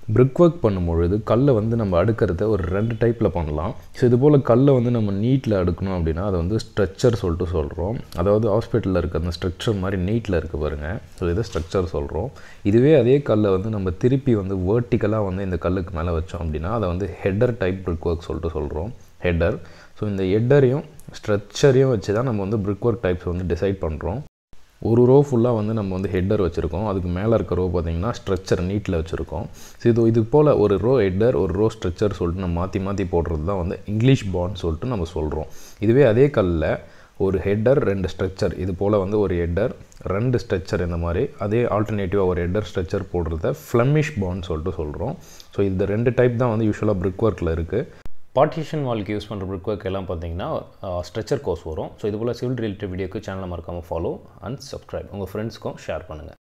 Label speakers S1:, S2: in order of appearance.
S1: பிரிக் work பண்ணும்பொழுது கல்லை வந்து நம்ம அடுக்கிறத ஒரு ரெண்டு டைப்பில் பண்ணலாம் ஸோ இது போல் கல்லை வந்து நம்ம நீட்டில் அடுக்கணும் அப்படின்னா அதை வந்து ஸ்ட்ரக்சர் சொல்லிட்டு சொல்கிறோம் அதாவது ஹாஸ்பிட்டலில் இருக்க அந்த ஸ்ட்ரக்சர் மாதிரி நீட்டில் இருக்க பாருங்கள் ஸோ இதை ஸ்ட்ரக்சர் சொல்கிறோம் இதுவே அதே கல்லை வந்து நம்ம திருப்பி வந்து வேர்ட்டிக்கலாக வந்து இந்த கல்லுக்கு மேலே வச்சோம் அப்படின்னா அதை வந்து ஹெட்டர் டைப் பிரிக் ஒர்க் சொல்லிட்டு சொல்கிறோம் ஹெட்டர் ஸோ இந்த ஹெட்டரையும் ஸ்ட்ரக்சரையும் வச்சு தான் நம்ம வந்து பிரிக் ஒர்க் டைப்ஸ் வந்து டிசைட் பண்ணுறோம் ஒரு ரோ ஃபுல்லாக வந்து நம்ம வந்து ஹெட்டர் வச்சுருக்கோம் அதுக்கு மேலே இருக்க ரோ பார்த்திங்கன்னா ஸ்ட்ரக்சர் நீட்டில் வச்சுருக்கோம் ஸோ இது இது போல் ஒரு ரோ ஹெட்டர் ஒரு ரோ ஸ்ட்ரக்சர் சொல்லிட்டு நம்ம மாற்றி மாற்றி போடுறது தான் வந்து இங்கிலீஷ் பாண்ட் சொல்லிட்டு நம்ம சொல்கிறோம் இதுவே அதே கல்லில் ஒரு ஹெட்டர் ரெண்டு ஸ்ட்ரக்சர் இது போல் வந்து ஒரு ஹெட்டர் ரெண்டு ஸ்ட்ரக்சர் இந்த மாதிரி அதே ஆல்டர்னேட்டிவாக ஒரு ஹெட்டர் ஸ்ட்ரக்சர் போடுறத ஃப்ளமிஷ் பாண்ட் சொல்லிட்டு சொல்கிறோம் ஸோ இந்த ரெண்டு டைப் தான் வந்து யூஸ்வலாக பிரிக் ஒர்க்கில் இருக்குது
S2: பார்ட்டிஷன் வால்க்கு யூஸ் பண்ணுற பிரிக் ஒர்க் எல்லாம் பார்த்தீங்கன்னா ஸ்ட்ரக்சர் கோர்ஸ் வரும் ஸோ இது போல் சிவில் ரிலேட்டட் வீடியோக்கு சேனலை மறக்காமல் ஃபாலோ அண்ட் சப்ஸ்கிரைப் உங்கள் ஃப்ரெண்ட்ஸ்க்கும் ஷேர் பண்ணுங்கள்